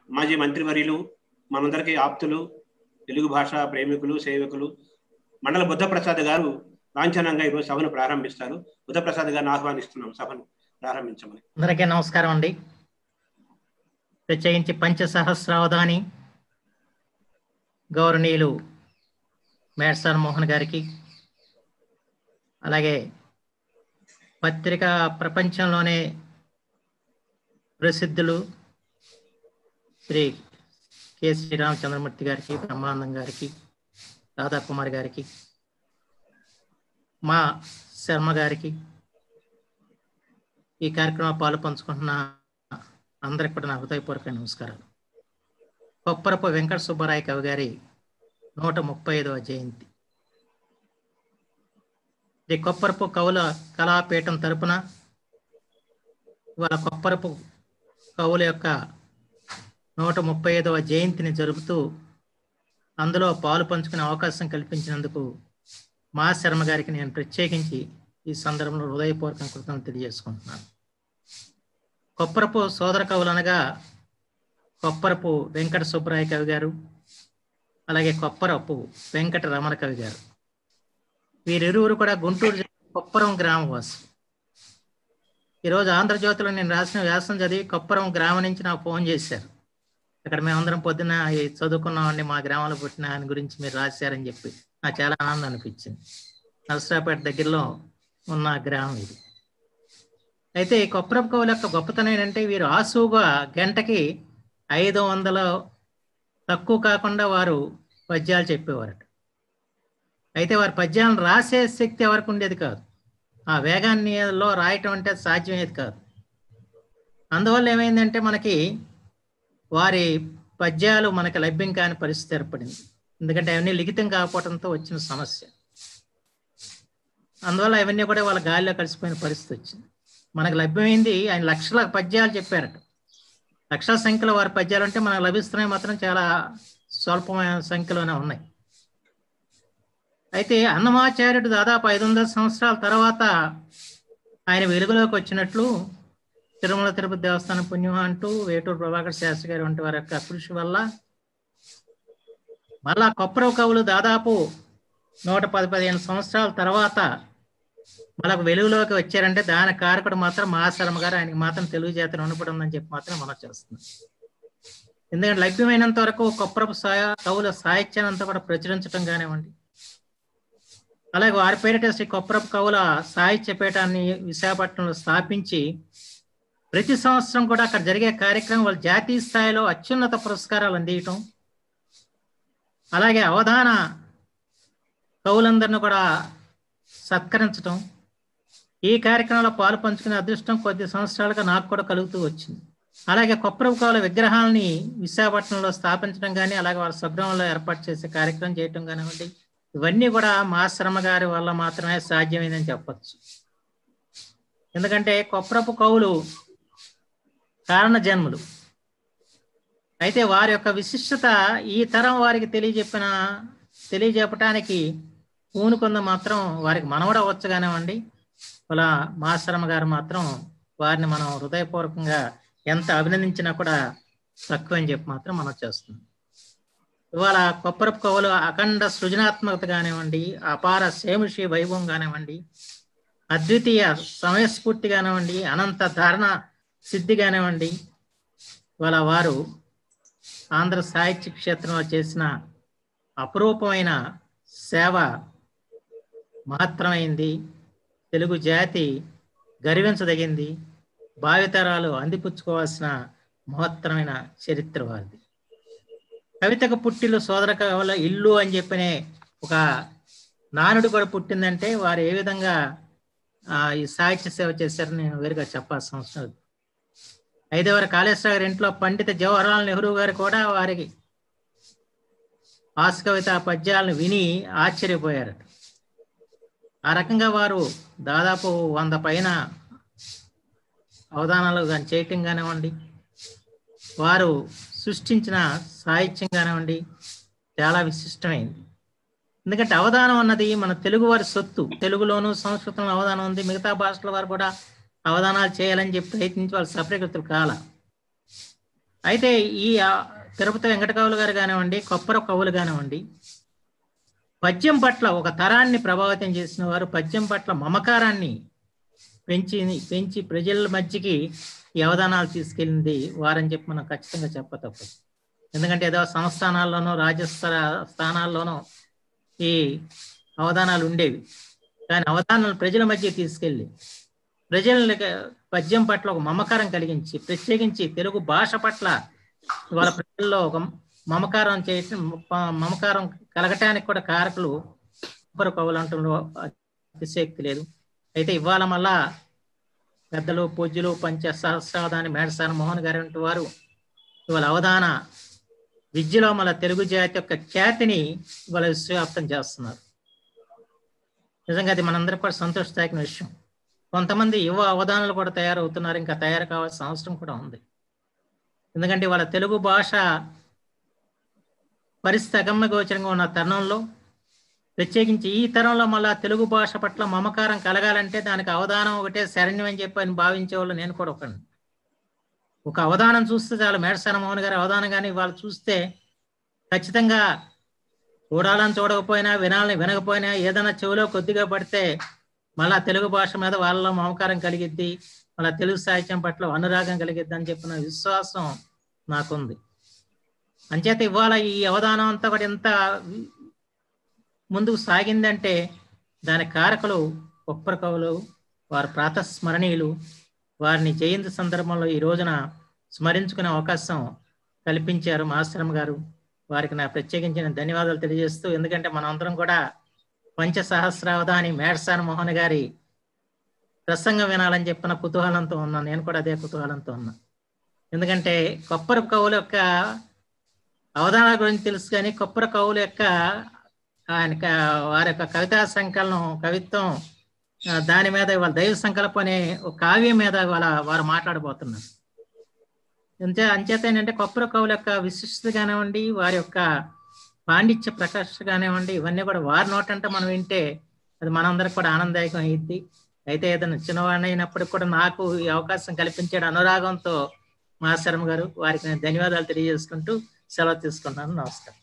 మాజీ మంత్రివర్యులు మనందరికీ ఆప్తులు తెలుగు భాష ప్రేమికులు సేవకులు మండల బుద్ధప్రసాద్ గారు లాంఛనంగా ఈరోజు సభను ప్రారంభిస్తారు బుద్ధప్రసాద్ గారిని ఆహ్వానిస్తున్నాం సభను ప్రారంభించమని అందరికీ నమస్కారం అండి ప్రత్యేకించి పంచ సహస్రావధాని గౌరవనీయులు మేడ్సార్ మోహన్ గారికి అలాగే పత్రికా ప్రపంచంలోనే ప్రసిద్ధులు శ్రీ కె శ్రీరామచంద్రమూర్తి గారికి బ్రహ్మానందం గారికి రాధాకుమార్ గారికి మా శర్మ గారికి ఈ కార్యక్రమం పాలు పంచుకుంటున్న అందరికి కూడా నా హృదయపూర్వక నమస్కారాలు కొప్పరపు వెంకట సుబ్బరాయ కవి గారి నూట ముప్పై ఐదవ జయంతి ఇది కొప్పరపు కవుల కళాపీఠం తరపున ఇవాళ కొప్పరపు కవుల యొక్క నూట ముప్పై ఐదవ జయంతిని జరుపుతూ అందులో పాలు పంచుకునే అవకాశం కల్పించినందుకు మా శర్మ గారికి నేను ప్రత్యేకించి ఈ సందర్భంలో హృదయపూర్వక కృతజ్ఞతలు తెలియజేసుకుంటున్నాను కొప్పరపు సోదర కవులు అనగా కొప్పరపు వెంకట సుబ్బరాయ కవి గారు అలాగే కొప్పరపు వెంకట రమణ కవి గారు వీరిరువురు కూడా గుంటూరు జిల్లా కొప్పరం గ్రామవాసి ఈరోజు ఆంధ్రజ్యోతిలో నేను రాసిన వ్యాసం చదివి కొప్పరం గ్రామం నుంచి నాకు ఫోన్ చేశారు అక్కడ మేమందరం పొద్దున ఈ చదువుకున్నామండి మా గ్రామంలో పుట్టిన ఆయన గురించి మీరు రాశారని చెప్పి నాకు చాలా ఆనందం అనిపించింది నరసరాపేట దగ్గరలో ఉన్న గ్రామం ఇది అయితే ఈ కొప్పరపు కవుల యొక్క గొప్పతనం ఏంటంటే వీరు ఆసుగా గంటకి ఐదు వందల తక్కువ కాకుండా వారు పద్యాలు చెప్పేవారట అయితే వారి పద్యాలను రాసే శక్తి ఎవరికి ఉండేది కాదు ఆ వేగాన్నిలో రాయటం అంటే సాధ్యమయ్యేది కాదు అందువల్ల ఏమైందంటే మనకి వారి పద్యాలు మనకి లభ్యం కాని పరిస్థితి ఏర్పడింది ఎందుకంటే అవన్నీ లిఖితం కాకపోవడంతో వచ్చిన సమస్య అందువల్ల అవన్నీ కూడా వాళ్ళ గాలిలో కలిసిపోయిన పరిస్థితి వచ్చింది మనకు లభ్యమైంది ఆయన లక్షల పద్యాలు చెప్పారట లక్షల సంఖ్యలో వారి పద్యాలు అంటే మనకు లభిస్తున్నాయి మాత్రం చాలా స్వల్పమైన సంఖ్యలోనే ఉన్నాయి అయితే అన్నమాచార్యుడు దాదాపు ఐదు వందల సంవత్సరాల తర్వాత ఆయన వెలుగులోకి వచ్చినట్లు తిరుమల తిరుపతి దేవస్థానం పుణ్యం అంటూ వేటూరు ప్రభాకర్ శాస్త్రి గారు వంటి వారి యొక్క కృషి వల్ల మళ్ళా కొప్పరవ కవులు దాదాపు నూట పది పదిహేను సంవత్సరాల తర్వాత మనకు వెలుగులోకి వచ్చారంటే దాని కారకుడు మాత్రం మహాశర్మ గారు ఆయనకి మాత్రం తెలుగు జాతిని ఉండపడి ఉందని చెప్పి మాత్రం మనం చేస్తున్నాం ఎందుకంటే లభ్యమైనంత వరకు కొప్పరపు సాయ కవుల సాహిత్యాన్ని అంతా కూడా ప్రచురించడం కానివ్వండి అలాగే వారి పేరిట శ్రీ కొప్పరపు కవుల సాహిత్య పీఠాన్ని విశాఖపట్నంలో స్థాపించి ప్రతి సంవత్సరం కూడా అక్కడ జరిగే కార్యక్రమం వాళ్ళు జాతీయ స్థాయిలో అత్యున్నత పురస్కారాలు అందియటం అలాగే అవధాన కవులందరిని కూడా సత్కరించటం ఈ కార్యక్రమంలో పాలు పంచుకునే అదృష్టం కొద్ది సంవత్సరాలుగా నాకు కూడా కలుగుతూ వచ్చింది అలాగే కొప్పరపు కవుల విగ్రహాలని విశాఖపట్నంలో స్థాపించడం కానీ అలాగే వాళ్ళ స్వగ్రామంలో ఏర్పాటు చేసే కార్యక్రమం చేయటం కానివ్వండి ఇవన్నీ కూడా మా శ్రమ గారి వల్ల మాత్రమే సాధ్యమైందని చెప్పచ్చు ఎందుకంటే కొప్పరపు కవులు కారణ జన్ములు అయితే వారి యొక్క విశిష్టత ఈ తరం వారికి తెలియజెప్పిన తెలియజెప్పటానికి పూనుకొంద మాత్రం వారికి మనవడవచ్చు కానివ్వండి వాళ్ళ మాశ్రమ గారు మాత్రం వారిని మనం హృదయపూర్వకంగా ఎంత అభినందించినా కూడా తక్కువ అని చెప్పి మాత్రం మనం చేస్తున్నాం ఇవాళ కొప్పరపు కవులు అఖండ సృజనాత్మకత కానివ్వండి అపార సేముషి వైభవం కానివ్వండి అద్వితీయ సమయస్ఫూర్తి కానివ్వండి అనంత ధారణ సిద్ధి కానివ్వండి ఇవాళ వారు ఆంధ్ర సాహిత్య క్షేత్రంలో చేసిన అపురూపమైన సేవ మహత్తరమైంది తెలుగు జాతి గర్వించదగింది భావితరాలు అందిపుచ్చుకోవాల్సిన మహత్తరమైన చరిత్ర వారిది కవితకు పుట్టిల్లు సోదర కవుల ఇల్లు అని చెప్పినే ఒక నానుడు కూడా పుట్టిందంటే వారు ఏ విధంగా ఈ సాహిత్య సేవ చేశారని నేను వేరుగా చెప్పాల్సిన అవసరం లేదు ఐదవర కాళేశ్వర గారి ఇంట్లో పండిత జవహర్లాల్ నెహ్రూ గారు కూడా వారికి ఆశ కవిత పద్యాలను విని ఆశ్చర్యపోయారట ఆ రకంగా వారు దాదాపు వంద పైన అవధానాలు కానీ చేయటం కానివ్వండి వారు సృష్టించిన సాహిత్యం కానివ్వండి చాలా విశిష్టమైంది ఎందుకంటే అవధానం అన్నది మన తెలుగు వారి సొత్తు తెలుగులోను సంస్కృతంలో అవధానం ఉంది మిగతా భాషల వారు కూడా అవధానాలు చేయాలని చెప్పి ప్రయత్నించి వాళ్ళు సఫరీకృతులు కాల అయితే ఈ ఆ, తిరుపతి వెంకట కవులు గారు కానివ్వండి కొప్పర కవులు కానివ్వండి పద్యం పట్ల ఒక తరాన్ని ప్రభావితం చేసిన వారు పద్యం పట్ల మమకారాన్ని పెంచి పెంచి ప్రజల మధ్యకి ఈ అవధానాలు తీసుకెళ్ళింది వారని చెప్పి మనం ఖచ్చితంగా చెప్పతప్పదు ఎందుకంటే ఏదో సంస్థానాల్లోనో రాజ్యస్థ స్థానాల్లోనో ఈ అవధానాలు ఉండేవి కానీ అవధానాలు ప్రజల మధ్య తీసుకెళ్ళి ప్రజలకి పద్యం పట్ల ఒక మమకారం కలిగించి ప్రత్యేకించి తెలుగు భాష పట్ల వాళ్ళ ప్రజల్లో ఒక మమకారం చేయటం మ- మమకారం కలగటానికి కూడా కారకులు కొబ్బరి కవులు అంటుండో అతిశక్తి లేదు అయితే ఇవాళ మళ్ళా పెద్దలు పూజ్యులు పంచ సహస్రావధాని మేడసాని మోహన్ గారు వంటి వారు ఇవాళ అవధాన విద్యలో మన తెలుగు జాతి యొక్క ఖ్యాతిని ఇవాళ విశ్వవ్యాప్తం చేస్తున్నారు నిజంగా అది మనందరికీ కూడా సంతోషదాయకమైన విషయం కొంతమంది యువ అవధానాలు కూడా తయారవుతున్నారు ఇంకా తయారు కావాల్సిన అవసరం కూడా ఉంది ఎందుకంటే వాళ్ళ తెలుగు భాష పరిస్థితి అగమ్య గోచరంగా ఉన్న తరుణంలో ప్రత్యేకించి ఈ తరంలో మళ్ళా తెలుగు భాష పట్ల మమకారం కలగాలంటే దానికి అవధానం ఒకటే శరణ్యం అని చెప్పి అని భావించే వాళ్ళు నేను కూడా ఒకటి ఒక అవధానం చూస్తే చాలు మేడసాన మోహన్ గారి అవధానం కానీ వాళ్ళు చూస్తే ఖచ్చితంగా చూడాలని చూడకపోయినా వినాలని వినకపోయినా ఏదైనా చెవిలో కొద్దిగా పడితే మళ్ళా తెలుగు భాష మీద వాళ్ళలో మమకారం కలిగిద్ది మళ్ళా తెలుగు సాహిత్యం పట్ల అనురాగం కలిగిద్ది అని చెప్పిన విశ్వాసం నాకుంది అంచేత ఇవాళ ఈ అవధానం అంతా కూడా ఎంత ముందుకు సాగిందంటే దాని కారకులు ఒప్పర కవులు వారి ప్రాతస్మరణీయులు వారిని జయంతి సందర్భంలో ఈ రోజున స్మరించుకునే అవకాశం కల్పించారు మాస్టరమ్మ గారు వారికి నా ప్రత్యేకించిన ధన్యవాదాలు తెలియజేస్తూ ఎందుకంటే మనం అందరం కూడా పంచ సహస్రావధాని మేడసాని మోహన్ గారి ప్రసంగం వినాలని చెప్పిన కుతూహలంతో ఉన్నా నేను కూడా అదే కుతూహలంతో ఉన్నా ఎందుకంటే కొప్పర కవుల యొక్క అవధానాల గురించి తెలుసు కానీ కొప్పర కవుల యొక్క ఆయన క- వారి యొక్క కవితా సంకలనం కవిత్వం ఆ, దాని మీద వాళ్ళ దైవ సంకల్పం అనే ఒక కావ్యం మీద వాళ్ళ వారు మాట్లాడబోతున్నారు అంతే అంచేత ఏంటంటే కొప్పర కవుల యొక్క విశిష్టత కానివ్వండి వారి యొక్క పాండిత్య ప్రకాశ కానివ్వండి ఇవన్నీ కూడా వారి నోటంటే మనం వింటే అది మనందరికి కూడా ఆనందదాయకం అయ్యిద్ది అయితే ఏదైనా చిన్నవాడిని అయినప్పటికి కూడా నాకు ఈ అవకాశం కల్పించాడు అనురాగంతో మా శర్మ గారు వారికి నేను ధన్యవాదాలు తెలియజేసుకుంటూ సెలవు తీసుకుంటాను నమస్కారం